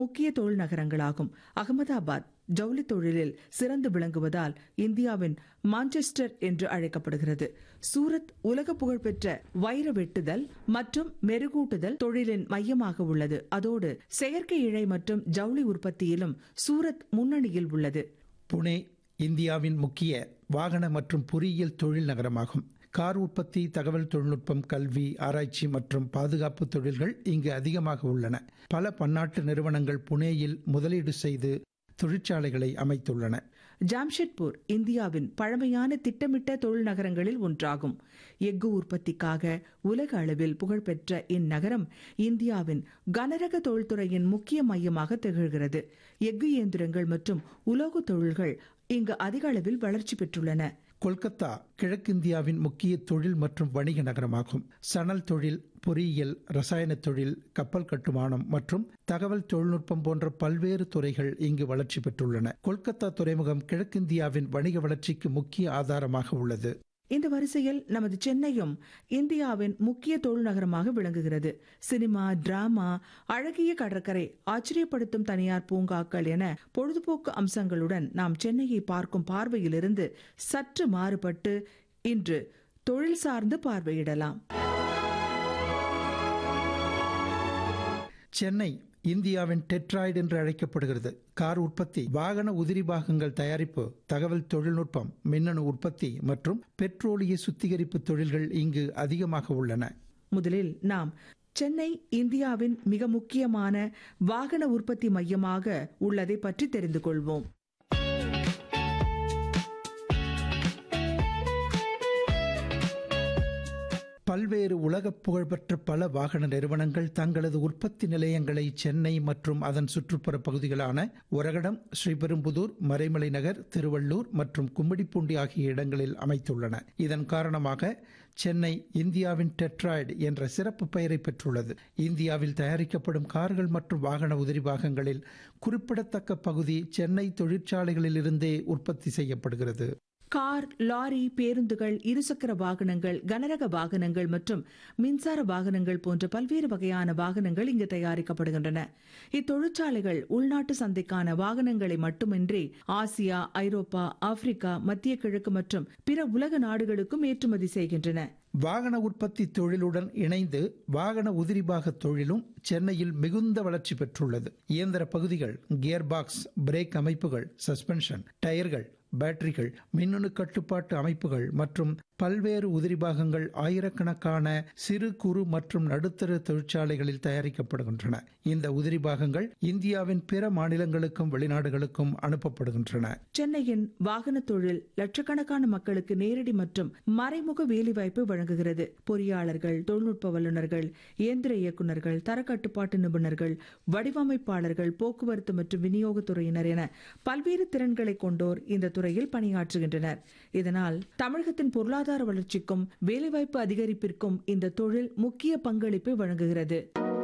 முக்கிய தொழில் நகரங்களாகும் அகமதாபாத் ஜவுளி தொழிலில் சிறந்து விளங்குவதால் இந்தியாவின் மான்செஸ்டர் என்று அழைக்கப்படுகிறது சூரத் உலக புகழ்பெற்ற வைர வெட்டுதல் மற்றும் மெருகூட்டுதல் தொழிலின் மையமாக உள்ளது அதோடு செயற்கை இழை மற்றும் ஜவுளி உற்பத்தியிலும் சூரத் முன்னணியில் உள்ளது புனே இந்தியாவின் முக்கிய வாகன மற்றும் பொறியியல் தொழில் நகரமாகும் கார் உற்பத்தி தகவல் தொழில்நுட்பம் கல்வி ஆராய்ச்சி மற்றும் பாதுகாப்பு தொழில்கள் இங்கு அதிகமாக உள்ளன பல பன்னாட்டு நிறுவனங்கள் புனேயில் முதலீடு செய்து தொழிற்சாலைகளை அமைத்துள்ளன ஜாம்ஷெட்பூர் இந்தியாவின் பழமையான திட்டமிட்ட தொழில் நகரங்களில் ஒன்றாகும் எஃகு உற்பத்திக்காக உலக அளவில் புகழ்பெற்ற இந்நகரம் இந்தியாவின் கனரக தொழில்துறையின் முக்கிய மையமாக திகழ்கிறது எஃகு இயந்திரங்கள் மற்றும் உலோக தொழில்கள் இங்கு அதிக அளவில் வளர்ச்சி பெற்றுள்ளன கொல்கத்தா கிழக்கிந்தியாவின் முக்கிய தொழில் மற்றும் வணிக நகரமாகும் சணல் தொழில் பொறியியல் ரசாயன தொழில் கப்பல் கட்டுமானம் மற்றும் தகவல் தொழில்நுட்பம் போன்ற பல்வேறு துறைகள் இங்கு வளர்ச்சி பெற்றுள்ளன கொல்கத்தா துறைமுகம் கிழக்கிந்தியாவின் வணிக வளர்ச்சிக்கு முக்கிய ஆதாரமாக உள்ளது இந்த வரிசையில் நமது சென்னையும் இந்தியாவின் முக்கிய தொழில் நகரமாக விளங்குகிறது சினிமா டிராமா அழகிய கடற்கரை ஆச்சரியப்படுத்தும் தனியார் பூங்காக்கள் என பொழுதுபோக்கு அம்சங்களுடன் நாம் சென்னையை பார்க்கும் பார்வையிலிருந்து சற்று மாறுபட்டு இன்று தொழில் சார்ந்து பார்வையிடலாம் சென்னை இந்தியாவின் டெட்ராய்டு என்று அழைக்கப்படுகிறது கார் உற்பத்தி வாகன உதிரி பாகங்கள் தயாரிப்பு தகவல் தொழில்நுட்பம் மின்னணு உற்பத்தி மற்றும் பெட்ரோலிய சுத்திகரிப்பு தொழில்கள் இங்கு அதிகமாக உள்ளன முதலில் நாம் சென்னை இந்தியாவின் மிக முக்கியமான வாகன உற்பத்தி மையமாக உள்ளதை பற்றி தெரிந்து கொள்வோம் பல்வேறு உலக புகழ்பெற்ற பல வாகன நிறுவனங்கள் தங்களது உற்பத்தி நிலையங்களை சென்னை மற்றும் அதன் சுற்றுப்புற பகுதிகளான உரகடம் ஸ்ரீபெரும்புதூர் மறைமலை நகர் திருவள்ளூர் மற்றும் கும்மிடிப்பூண்டி ஆகிய இடங்களில் அமைத்துள்ளன இதன் காரணமாக சென்னை இந்தியாவின் டெட்ராய்டு என்ற சிறப்பு பெயரை பெற்றுள்ளது இந்தியாவில் தயாரிக்கப்படும் கார்கள் மற்றும் வாகன உதிரி பாகங்களில் குறிப்பிடத்தக்க பகுதி சென்னை தொழிற்சாலைகளிலிருந்தே உற்பத்தி செய்யப்படுகிறது கார் லாரி பேருந்துகள் இருசக்கர வாகனங்கள் கனரக வாகனங்கள் மற்றும் மின்சார வாகனங்கள் போன்ற பல்வேறு வகையான வாகனங்கள் இங்கு தயாரிக்கப்படுகின்றன இத்தொழிற்சாலைகள் உள்நாட்டு சந்தைக்கான வாகனங்களை மட்டுமின்றி ஆசியா ஐரோப்பா ஆப்பிரிக்கா மத்திய கிழக்கு மற்றும் பிற உலக நாடுகளுக்கும் ஏற்றுமதி செய்கின்றன வாகன உற்பத்தி தொழிலுடன் இணைந்து வாகன உதிரிபாக தொழிலும் சென்னையில் மிகுந்த வளர்ச்சி பெற்றுள்ளது இயந்திர பகுதிகள் கியர் பாக்ஸ் பிரேக் அமைப்புகள் சஸ்பென்ஷன் டயர்கள் பேட்டரிகள் மின்னணு கட்டுப்பாட்டு அமைப்புகள் மற்றும் பல்வேறு உதிரிபாகங்கள் ஆயிரக்கணக்கான சிறு குறு மற்றும் நடுத்தர தொழிற்சாலைகளில் தயாரிக்கப்படுகின்றன இந்த உதிரிபாகங்கள் இந்தியாவின் பிற மாநிலங்களுக்கும் வெளிநாடுகளுக்கும் அனுப்பப்படுகின்றன சென்னையின் வாகன தொழில் லட்சக்கணக்கான மக்களுக்கு நேரடி மற்றும் மறைமுக வேலைவாய்ப்பு வழங்குகிறது பொறியாளர்கள் தொழில்நுட்ப வல்லுநர்கள் இயந்திர இயக்குநர்கள் தரக்கட்டுப்பாட்டு நிபுணர்கள் வடிவமைப்பாளர்கள் போக்குவரத்து மற்றும் விநியோகத்துறையினர் என பல்வேறு திறன்களை கொண்டோர் இந்த துறையில் பணியாற்றுகின்றனர் இதனால் தமிழகத்தின் பொருளாதார வளர்ச்சிக்கும் வேலைவாய்ப்பு அதிகரிப்பிற்கும் இந்த தொழில் முக்கிய பங்களிப்பை வழங்குகிறது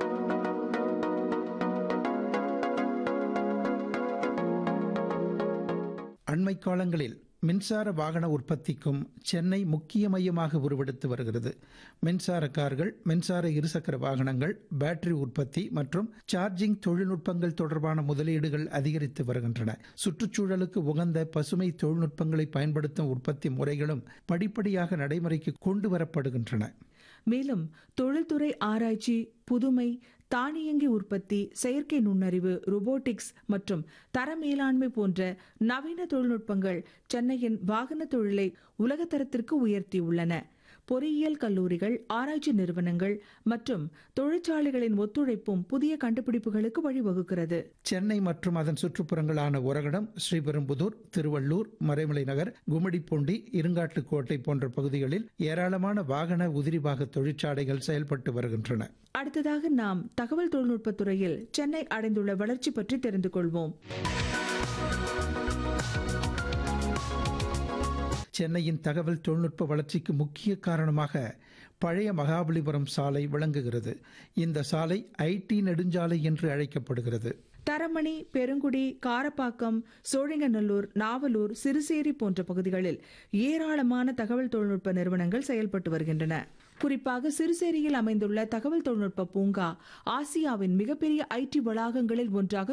அண்மை காலங்களில் மின்சார வாகன உற்பத்திக்கும் சென்னை முக்கிய மையமாக உருவெடுத்து வருகிறது மின்சார கார்கள் மின்சார இருசக்கர வாகனங்கள் பேட்டரி உற்பத்தி மற்றும் சார்ஜிங் தொழில்நுட்பங்கள் தொடர்பான முதலீடுகள் அதிகரித்து வருகின்றன சுற்றுச்சூழலுக்கு உகந்த பசுமை தொழில்நுட்பங்களை பயன்படுத்தும் உற்பத்தி முறைகளும் படிப்படியாக நடைமுறைக்கு கொண்டு வரப்படுகின்றன மேலும் தொழில்துறை ஆராய்ச்சி புதுமை தானியங்கி உற்பத்தி செயற்கை நுண்ணறிவு ரோபோட்டிக்ஸ் மற்றும் தர மேலாண்மை போன்ற நவீன தொழில்நுட்பங்கள் சென்னையின் வாகன தொழிலை உலகத்தரத்திற்கு உயர்த்தியுள்ளன பொறியியல் கல்லூரிகள் ஆராய்ச்சி நிறுவனங்கள் மற்றும் தொழிற்சாலைகளின் ஒத்துழைப்பும் புதிய கண்டுபிடிப்புகளுக்கு வழிவகுக்கிறது சென்னை மற்றும் அதன் சுற்றுப்புறங்களான உரகடம் ஸ்ரீபெரும்புதூர் திருவள்ளூர் மறைமலை நகர் கும்மிடிப்பூண்டி இருங்காட்டுக்கோட்டை போன்ற பகுதிகளில் ஏராளமான வாகன உதிரிபாக தொழிற்சாலைகள் செயல்பட்டு வருகின்றன அடுத்ததாக நாம் தகவல் தொழில்நுட்பத் துறையில் சென்னை அடைந்துள்ள வளர்ச்சி பற்றி தெரிந்து கொள்வோம் சென்னையின் தகவல் தொழில்நுட்ப வளர்ச்சிக்கு முக்கிய காரணமாக பழைய மகாபலிபுரம் சாலை விளங்குகிறது இந்த சாலை ஐடி நெடுஞ்சாலை என்று அழைக்கப்படுகிறது தரமணி பெருங்குடி காரப்பாக்கம் சோழிங்கநல்லூர் நாவலூர் சிறுசேரி போன்ற பகுதிகளில் ஏராளமான தகவல் தொழில்நுட்ப நிறுவனங்கள் செயல்பட்டு வருகின்றன குறிப்பாக சிறுசேரியில் அமைந்துள்ள தகவல் தொழில்நுட்ப பூங்கா ஆசியாவின் மிகப்பெரிய ஐடி வளாகங்களில் ஒன்றாக